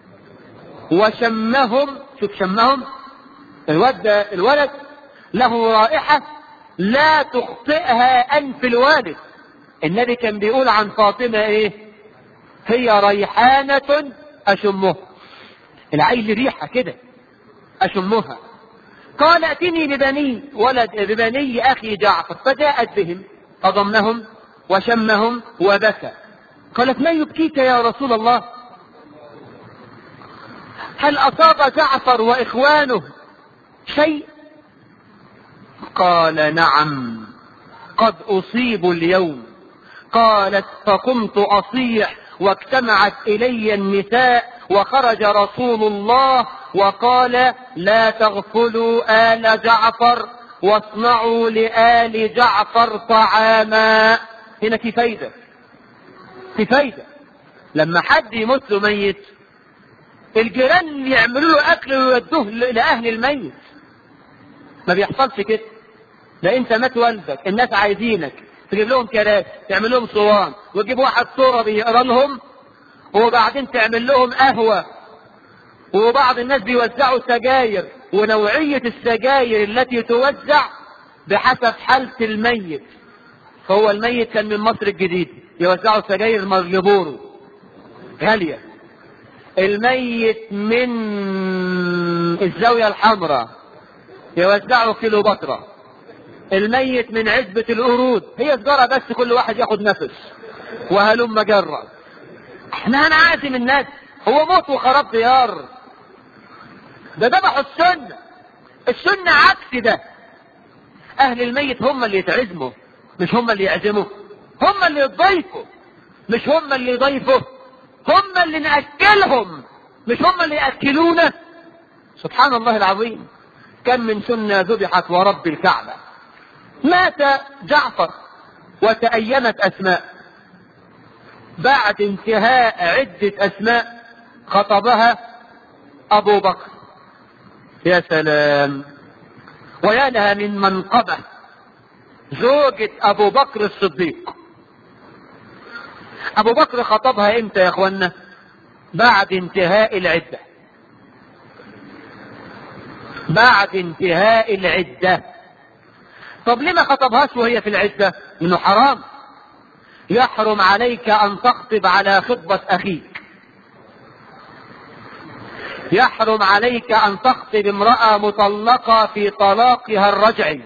وشمهم شوف شمهم الولد الولد له رائحة لا تخطئها أنف الوالد النبي كان بيقول عن فاطمة ايه هي ريحانة اشمها العيل ريحة كده اشمها قال ائتني ببني ولد ببني اخي جعفر فجاءت بهم فضمهم وشمهم وبكى قالت ما يبكيك يا رسول الله هل اصاب جعفر واخوانه شيء قال نعم قد اصيبوا اليوم قالت فقمت اصيح واجتمعت الي النساء وخرج رسول الله وقال لا تغفلوا ال جعفر واصنعوا لآل جعفر طعاما هنا في فايدة في فايدة لما حد يموت له ميت الجيران يعملوا له اكل ويودوه لاهل الميت ما بيحصلش كده لا انت مات والدك الناس عايزينك تجيب لهم كراسي تعمل لهم صوان وتجيب واحد صورة بيقرا لهم وبعدين تعمل لهم قهوة وبعض الناس بيوزعوا سجاير ونوعية السجاير التي توزع بحسب حالة الميت فهو الميت كان من مصر الجديدة يوزعوا سجاير مارلبورو غالية الميت من الزاوية الحمراء يوزعوا كيلو بطرة الميت من عزبة القرود هي سجارة بس كل واحد ياخد نفس وهلم جرة احنا هنعازم الناس هو موت وخراب ديار ده ذبحوا السنة السنة عكس ده اهل الميت هم اللي يتعزموا مش هم اللي يعزموا هم اللي يضيفوا مش هم اللي يضيفوا هم اللي نأكلهم مش هم اللي يأكلونا سبحان الله العظيم كم من سنة ذبحت ورب الكعبة مات جعفر وتأيمت أسماء بعد انتهاء عدة أسماء خطبها أبو بكر يا سلام ويا لها من منقبة زوجة أبو بكر الصديق أبو بكر خطبها إمتى يا أخوانا بعد انتهاء العدة بعد انتهاء العدة طب لما خطبهاش وهي في العدة انه حرام يحرم عليك ان تخطب على خطبة اخيك يحرم عليك ان تخطب امرأة مطلقة في طلاقها الرجعي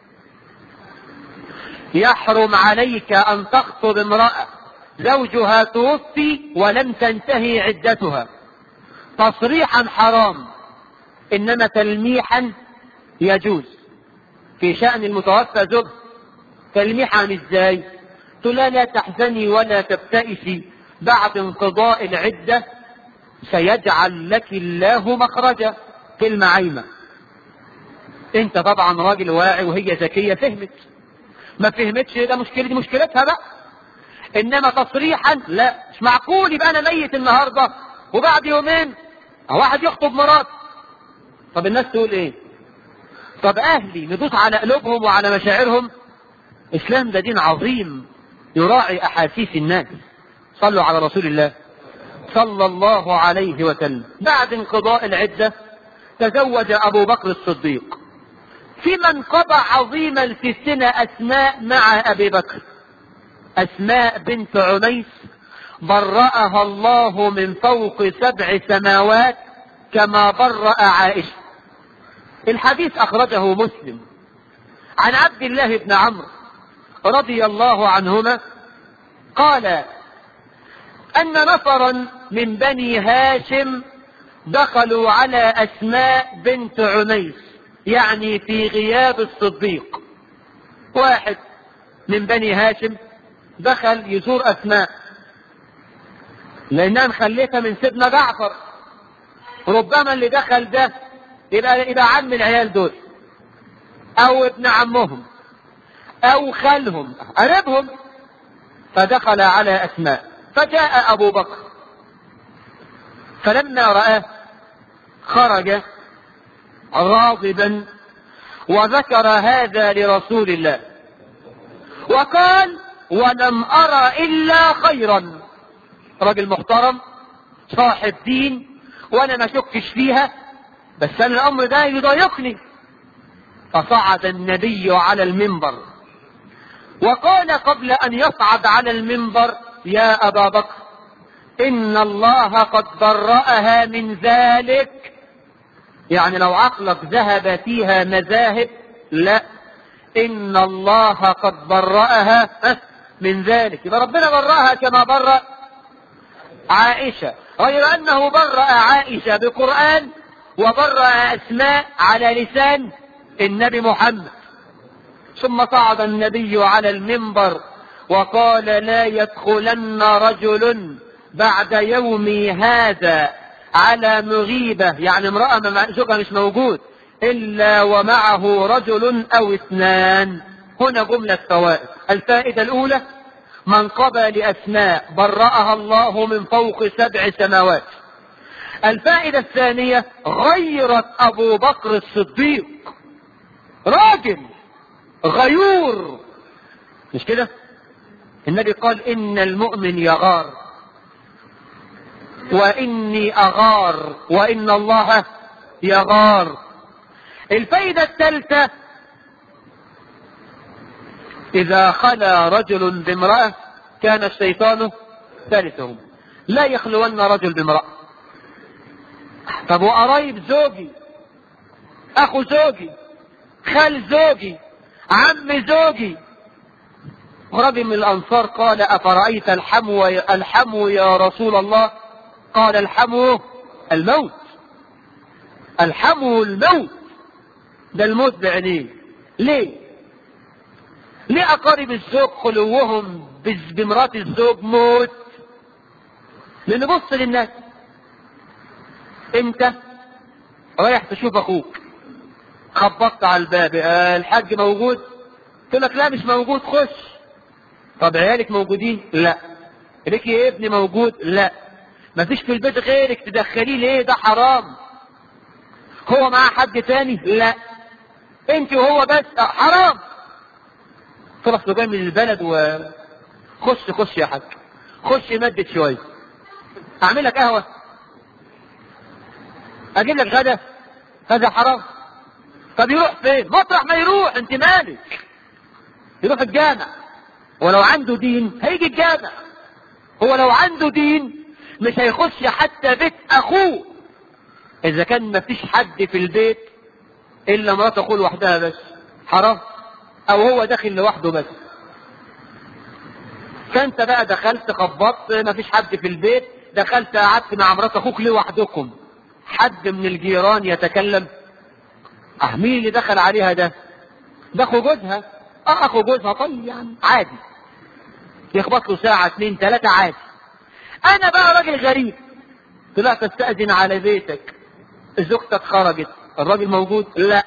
يحرم عليك ان تخطب امرأة زوجها توفي ولم تنتهي عدتها تصريحا حرام انما تلميحا يجوز في شأن المتوفى زوج تلميحا ازاي تقول لا لا تحزني ولا تبتئسي بعد انقضاء العدة سيجعل لك الله مخرجا كلمة عايمة انت طبعا راجل واعي وهي ذكية فهمت ما فهمتش ده مشكلة دي مشكلتها بقى انما تصريحا لا مش معقول يبقى انا ميت النهارده وبعد يومين واحد يخطب مراته طب الناس تقول ايه طب اهلي ندوس على قلوبهم وعلى مشاعرهم اسلام ده دين عظيم يراعي احاسيس الناس صلوا على رسول الله صلى الله عليه وسلم بعد انقضاء العدة تزوج ابو بكر الصديق في منقبة عظيمة في السنة اسماء مع ابي بكر اسماء بنت عميس برأها الله من فوق سبع سماوات كما برأ عائشة الحديث أخرجه مسلم عن عبد الله بن عمرو رضي الله عنهما قال أن نفرا من بني هاشم دخلوا على أسماء بنت عميس يعني في غياب الصديق واحد من بني هاشم دخل يزور أسماء لأنها مخلفة من سيدنا جعفر ربما اللي دخل ده يبقى يبقى عم العيال دول او ابن عمهم او خالهم قريبهم فدخل على اسماء فجاء ابو بكر فلما رآه خرج غاضبا وذكر هذا لرسول الله وقال ولم ارى الا خيرا راجل محترم صاحب دين وانا ما شكش فيها بس انا الامر ده يضايقني فصعد النبي على المنبر وقال قبل أن يصعد على المنبر يا أبا بكر إن الله قد برأها من ذلك يعني لو عقلك ذهب فيها مذاهب لا إن الله قد برأها من ذلك يبقى ربنا برأها كما برأ عائشة غير أنه برأ عائشة بقرآن وبرأ أسماء على لسان النبي محمد ثم صعد النبي على المنبر وقال لا يدخلن رجل بعد يومي هذا على مغيبة يعني امرأة زوجها مش موجود إلا ومعه رجل أو اثنان هنا جملة فوائد الفائدة الأولى منقبة لأسماء برأها الله من فوق سبع سماوات الفائدة الثانية غيرت أبو بكر الصديق راجل غيور مش كده النبي قال إن المؤمن يغار وإني أغار وإن الله يغار الفائدة الثالثة إذا خلا رجل بامرأة كان الشيطان ثالثهم لا يخلون رجل بامرأة طب وقرايب زوجي أخو زوجي خال زوجي عم زوجي رجل من الأنصار قال أفرأيت الحمو الحمو يا رسول الله قال الحمو الموت الحمو الموت ده الموت بعينيه ليه ليه أقارب الزوج خلوهم بمرات الزوج موت لأن بص للناس انت رايح تشوف اخوك خبطت على الباب آه الحاج موجود تقول لك لا مش موجود خش طب عيالك موجودين لا ليك يا ابني موجود لا مفيش في البيت غيرك تدخليه ليه ده حرام هو معاه حد تاني لا انت وهو بس حرام طلع جاي من البلد و خش خش يا حاج خش مدد شويه اعمل لك قهوه اجيب لك غدا هذا حرام طب يروح فين مطرح ما يروح انت مالك يروح الجامع ولو عنده دين هيجي الجامع هو لو عنده دين مش هيخش حتى بيت اخوه اذا كان مفيش حد في البيت الا مرات اخوه لوحدها بس حرام او هو داخل لوحده بس فانت بقى دخلت خبطت مفيش حد في البيت دخلت قعدت مع مرات اخوك لوحدكم حد من الجيران يتكلم اه مين اللي دخل عليها ده ده اخو جوزها اه اخو جوزها طيب يعني عادي يخبط له ساعة اتنين تلاتة عادي انا بقى راجل غريب طلعت استأذن على بيتك زوجتك خرجت الراجل موجود لا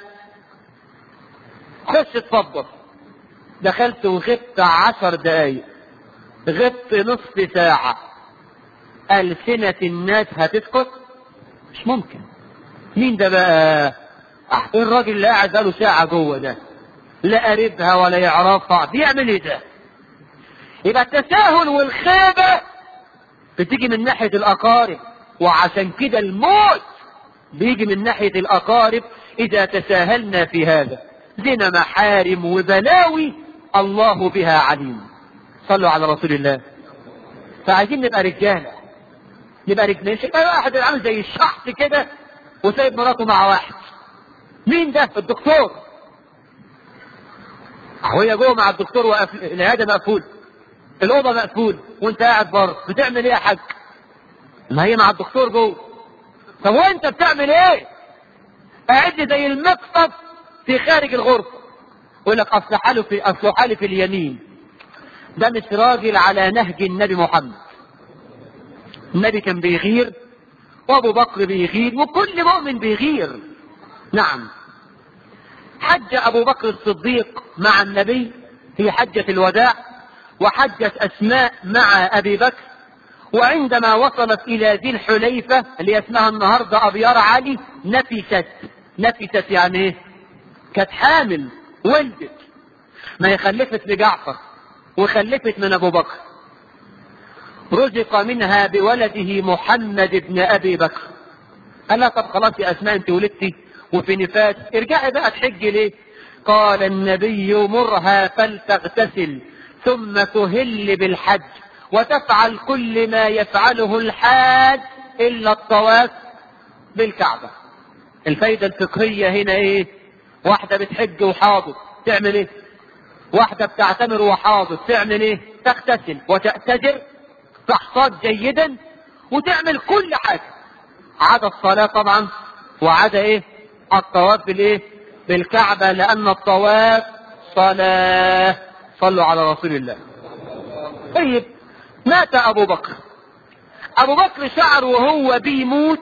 خش اتفضل دخلت وغبت عشر دقايق غبت نصف ساعة ألسنة الناس هتسكت مش ممكن مين ده بقى الراجل اللي قاعد بقاله ساعة جوه ده لا قريبها ولا يعرفها بيعمل ايه ده يبقى التساهل والخيبة بتيجي من ناحية الأقارب وعشان كده الموت بيجي من ناحية الأقارب إذا تساهلنا في هذا زنا محارم وبلاوي الله بها عليم صلوا على رسول الله فعايزين نبقى رجالة نبقى رجالة مش يبقى واحد عامل زي الشخص كده وسايب مراته مع واحد مين ده الدكتور وهي جوه مع الدكتور وقف العياده مقفول الاوضه مقفول وانت قاعد بره بتعمل ايه يا حاج ما هي مع الدكتور جوه طب وانت بتعمل ايه قاعد لي زي المقصد في خارج الغرفه يقول لك اصل حاله في اصل حالي في اليمين ده مش راجل على نهج النبي محمد النبي كان بيغير وابو بكر بيغير وكل مؤمن بيغير نعم حج ابو بكر الصديق مع النبي في حجة الوداع وحجت اسماء مع ابي بكر وعندما وصلت الى ذي الحليفة اللي اسمها النهاردة ابيار علي نفست نفست يعني ايه كانت حامل ولدت ما هي خلفت لجعفر وخلفت من ابو بكر رزق منها بولده محمد بن ابي بكر قال لها طب خلاص يا اسماء انت ولدتي وفي نفاس ارجعي بقى تحجي ليه قال النبي مرها فلتغتسل ثم تهل بالحج وتفعل كل ما يفعله الحاج إلا الطواف بالكعبة الفايدة الفقهية هنا ايه واحدة بتحج وحاضر تعمل ايه واحدة بتعتمر وحاضر تعمل ايه تغتسل وتأتجر تحصاد جيدا وتعمل كل حاجة عدا الصلاة طبعا وعدا ايه الطواف بالايه بالكعبة لأن الطواف صلاة صلوا على رسول الله طيب مات أبو بكر أبو بكر شعر وهو بيموت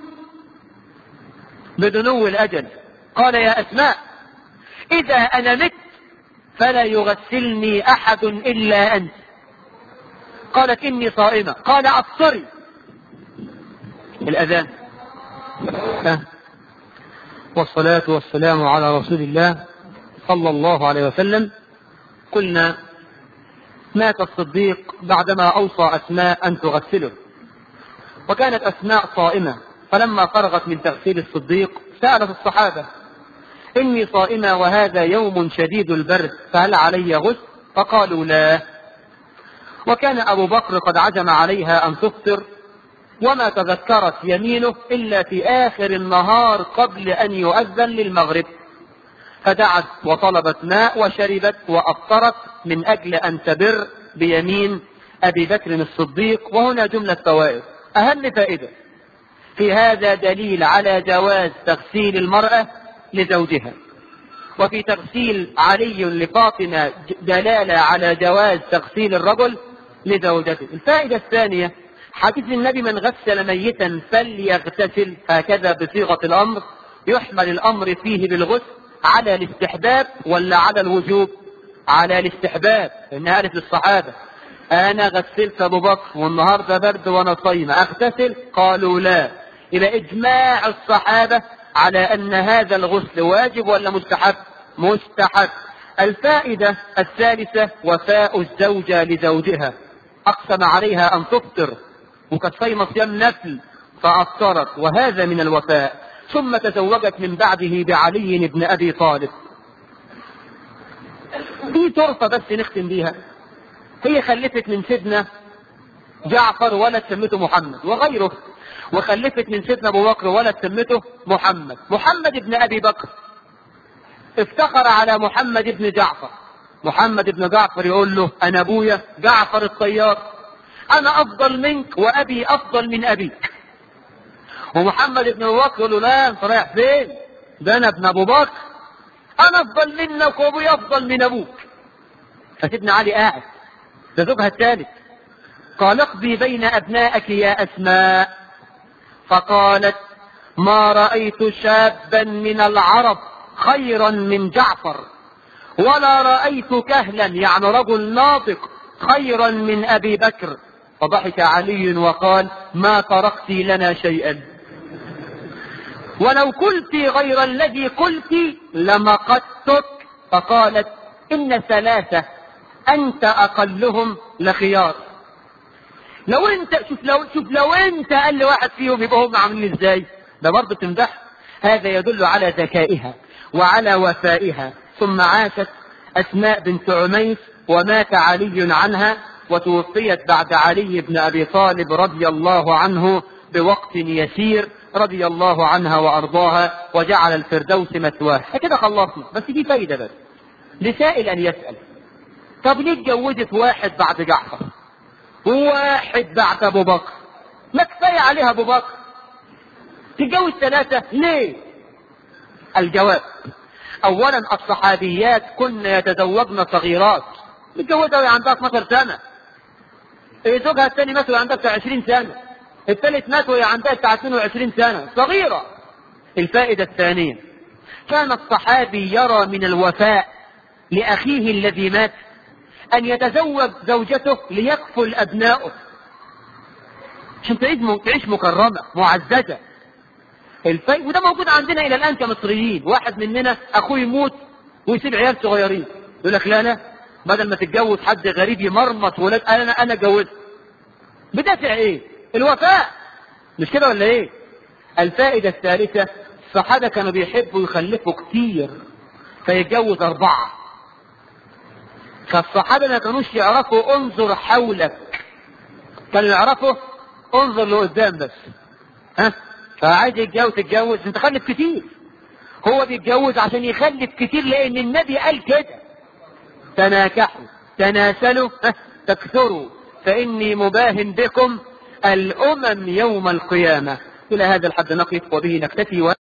بدنو الأجل قال يا أسماء إذا أنا مت فلا يغسلني أحد إلا أنت قالت إني صائمة قال أبصري الأذان ها. والصلاة والسلام على رسول الله صلى الله عليه وسلم قلنا مات الصديق بعدما أوصى أسماء أن تغسله وكانت أسماء صائمة فلما فرغت من تغسيل الصديق سألت الصحابة إني صائمة وهذا يوم شديد البرد فهل علي غسل فقالوا لا وكان أبو بكر قد عزم عليها أن تفطر وما تذكرت يمينه إلا في آخر النهار قبل أن يؤذن للمغرب فدعت وطلبت ماء وشربت وأفطرت من أجل أن تبر بيمين أبي بكر الصديق وهنا جملة فوائد أهم فائدة في هذا دليل على جواز تغسيل المرأة لزوجها وفي تغسيل علي لفاطمة دلالة على جواز تغسيل الرجل لزوجته الفائدة الثانية حديث النبي من غسل ميتا فليغتسل هكذا بصيغة الأمر يحمل الأمر فيه بالغسل على الاستحباب ولا على الوجوب على الاستحباب إنها قالت للصحابة أنا غسلت أبو بكر والنهاردة برد وأنا صايمة أغتسل قالوا لا إلى إجماع الصحابة على أن هذا الغسل واجب ولا مستحب مستحب الفائدة الثالثة وفاء الزوجة لزوجها أقسم عليها أن تفطر وكانت صايمة صيام نفل فأفطرت وهذا من الوفاء ثم تزوجت من بعده بعلي بن أبي طالب في طرفة بس نختم بيها هي خلفت من سيدنا جعفر ولد سمته محمد وغيره وخلفت من سيدنا ابو بكر ولد سمته محمد محمد بن ابي بكر افتخر على محمد بن جعفر محمد بن جعفر يقول له انا ابويا جعفر الطيار انا افضل منك وابي افضل من ابيك ومحمد بن ابو بكر يقول له لا انت رايح فين ده انا ابن ابو بكر انا افضل منك وابويا افضل من ابوك فسيدنا علي قاعد ده زوجها الثالث قال اقضي بين ابنائك يا اسماء فقالت ما رأيت شابا من العرب خيرا من جعفر ولا رأيت كهلا يعني رجل ناطق خيرا من أبي بكر فضحك علي وقال ما تركت لنا شيئا ولو قلت غير الذي قلت لمقتك فقالت إن ثلاثة أنت أقلهم لخيار لو انت شوف لو شوف لو انت قال لي واحد فيهم يبقى هم عاملين ازاي ده برضه تمدح هذا يدل على ذكائها وعلى وفائها ثم عاشت اسماء بنت عميس ومات علي عنها وتوفيت بعد علي بن ابي طالب رضي الله عنه بوقت يسير رضي الله عنها وارضاها وجعل الفردوس مثواه كده خلصنا بس دي فايده بس لسائل ان يسال طب ليه اتجوزت واحد بعد جعفر وواحد بعد ابو بكر ما كفايه عليها ابو بكر تتجوز ثلاثه ليه الجواب اولا الصحابيات كن يتزوجن صغيرات متجوزه وهي عندها 12 سنه زوجها الثاني مات وهي عندها بتاع 20 سنه الثالث مات وهي عندها بتاع 22 سنه صغيره الفائده الثانيه كان الصحابي يرى من الوفاء لاخيه الذي مات أن يتزوج زوجته ليكفل أبنائه عشان تعيش تعيش مكرمة معززة الفي... وده موجود عندنا إلى الآن كمصريين واحد مننا أخوه يموت ويسيب عيال صغيرين يقول لك لا لا بدل ما تتجوز حد غريب يمرمط ولاد أنا أنا اتجوزت بدافع إيه؟ الوفاء مش كده ولا إيه؟ الفائدة الثالثة الصحابة كانوا بيحبوا يخلفوا كتير فيتجوز أربعة فالصحابة ما كانوش يعرفوا انظر حولك كانوا يعرفوا انظر لقدام بس ها فعايز يتجوز تتجوز انت خلف كتير هو بيتجوز عشان يخلف كتير لان النبي قال كده تناكحوا تناسلوا ها تكثروا فاني مباهن بكم الامم يوم القيامة الى هذا الحد نقف وبه نكتفي